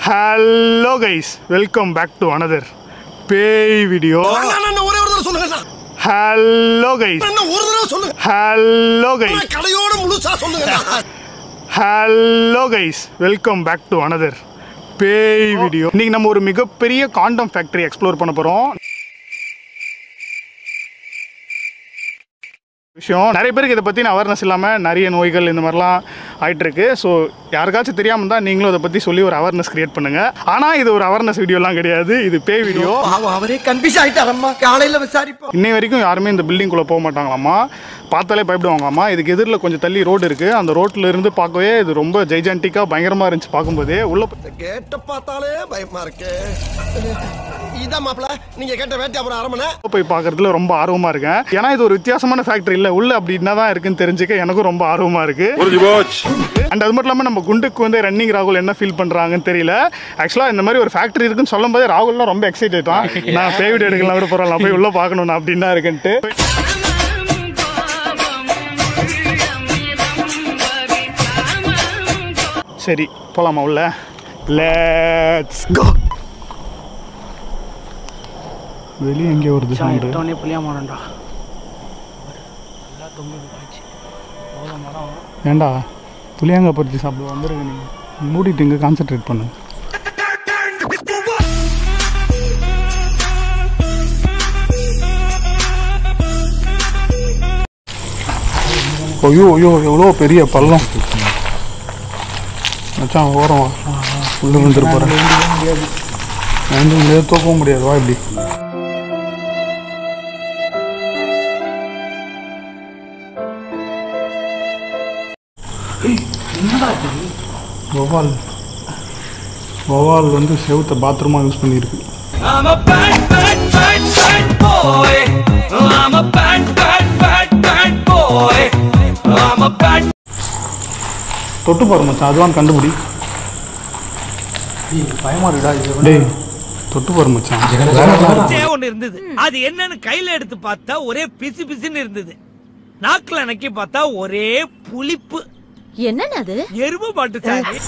Hello guys welcome back to another பேய் video அண்ணா, அண்ணா, ஒரே ஒரு தடவை சொல்லுங்க அண்ணா. ஹலோ கைஸ் அண்ணா, ஒரு தடவை சொல்லுங்க ஹலோ கைஸ் அண்ணா, கடையோட முழுசா சொல்லுங்க அண்ணா. Hello guys welcome back to another பேய் வீடியோ இன்னைக்கு நம்ம ஒரு மிகப்பெரிய காண்டம் ஃபேக்டரி எக்ஸ்ப்ளோர் பண்ண போகிறோம் விஷயம் நிறைய பேருக்கு இதை பற்றின அவேர்னஸ் இல்லாமல் நிறைய நோய்கள் இந்த மாதிரிலாம் ஆயிட்டு இருக்கு ஸோ யாருக்காச்சும் தெரியாமல் தான் நீங்களும் இதை பற்றி சொல்லி ஒரு அவேர்னஸ் கிரியேட் பண்ணுங்க ஆனால் இது ஒரு அவேர்னஸ் வீடியோலாம் கிடையாது இது பேய் வீடியோ பாவம், அவரே கன்ஃபியூஸ் ஆயிட்டாரம்மா காலையில விசாரிப்போம் இன்னை வரைக்கும் யாருமே இந்த பில்டிங்குள்ளே போக மாட்டாங்களாமா பார்த்தாலே பயப்படுவாங்களாமா இதுக்கு எதிரில் கொஞ்சம் தள்ளி ரோடு இருக்குது அந்த ரோட்டில் இருந்து பார்க்கவே இது ரொம்ப ஜெய்ஜான்டிக்காக பயங்கரமாக இருந்துச்சு பார்க்கும்போதே உள்ளே இந்த கேட்ட பார்த்தாலே பயமா இருக்கு இதான் மாப்பிள நீங்க கேட்ட வேட்டை அப்புறம் அரமனை போய் பார்க்கறதுல ரொம்ப ஆர்வமாக இருக்கேன் ஏன்னா இது ஒரு வித்தியாசமான ஃபேக்ட்ரி இல்லை உள்ள அப்படி என்ன தான் இருக்குன்னு தெரிஞ்சுக்க எனக்கும் ரொம்ப ஆர்வமாக இருக்குது அண்ட் அது மட்டும் இல்லாமல் நம்ம குண்டுக்கு வந்து ரன்னிங் ராகுல் என்ன ஃபீல் பண்ணுறாங்கன்னு தெரியல ஆக்சுவலாக இந்த மாதிரி ஒரு ஃபேக்ட்ரி இருக்குன்னு சொல்லும் போதே ராகுல்லாம் ரொம்ப எக்ஸைட்டட் தான் நான் பேய் வீடியோ எடுக்கலாம் கூட போகிறோம் போய் உள்ளே பார்க்கணும் நான் அப்படின்னு தான் இருக்குன்ட்டு சரி போலாமா உள்ள லெட்ஸ் கோ வெளியே எங்கே வருது சவுண்டு எடுத்தோடனே புளியா மரம்டா நல்லா தொங்குது காய்ச்சி எவ்வளோ மரம் ஏண்டா புளியாங்க பறிச்சு சாப்பிட வந்துருங்க நீங்கள் மூடிட்டு இங்கே கான்சென்ட்ரேட் பண்ணு ஐயோ ஐயோ எவ்வளோ பெரிய பள்ளம் மச்சான் ஓரம் வா உள்ள வந்துட்டு போகிறேன் வந்து முடியாது தூக்கவும் முடியாது வா இப்படி வவால் வவால் வந்து செவுத்த பாத்ரூமாக யூஸ் பண்ணியிருக்கு I'm a bad, bad, bad, bad boy. I'm a bad, bad, bad, bad boy. I'm a bad. தொட்டு பாரு மச்சான் அதுவான் கண்டுபிடி பயமா இருக்குடா இது டேய் தொட்டு பாரு மச்சான் பூச்சே ஒண்ணு இருந்தது அது என்னன்னு கையில எடுத்து பார்த்தா ஒரே பிசு பிசுன்னு இருந்தது நாக்குல நக்கி பார்த்தா ஒரே புளிப்பு என்னன்னு அது எருமை மாட்டு சாரி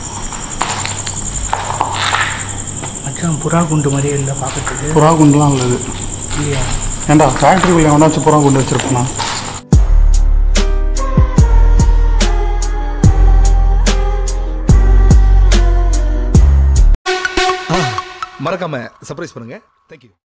மச்சான் புறா குண்டு மாதிரியே இல்லை பார்க்கறதுக்கு புறா குண்டுலாம் உள்ளது இல்லையா ஏன்டா ஃபேக்ட்ரிக்குள்ள எவனாச்சும் புறா குண்டு வச்சிருப்பானா மறக்காம சர்ப்ரைஸ் பண்ணுங்க தேங்க்யூ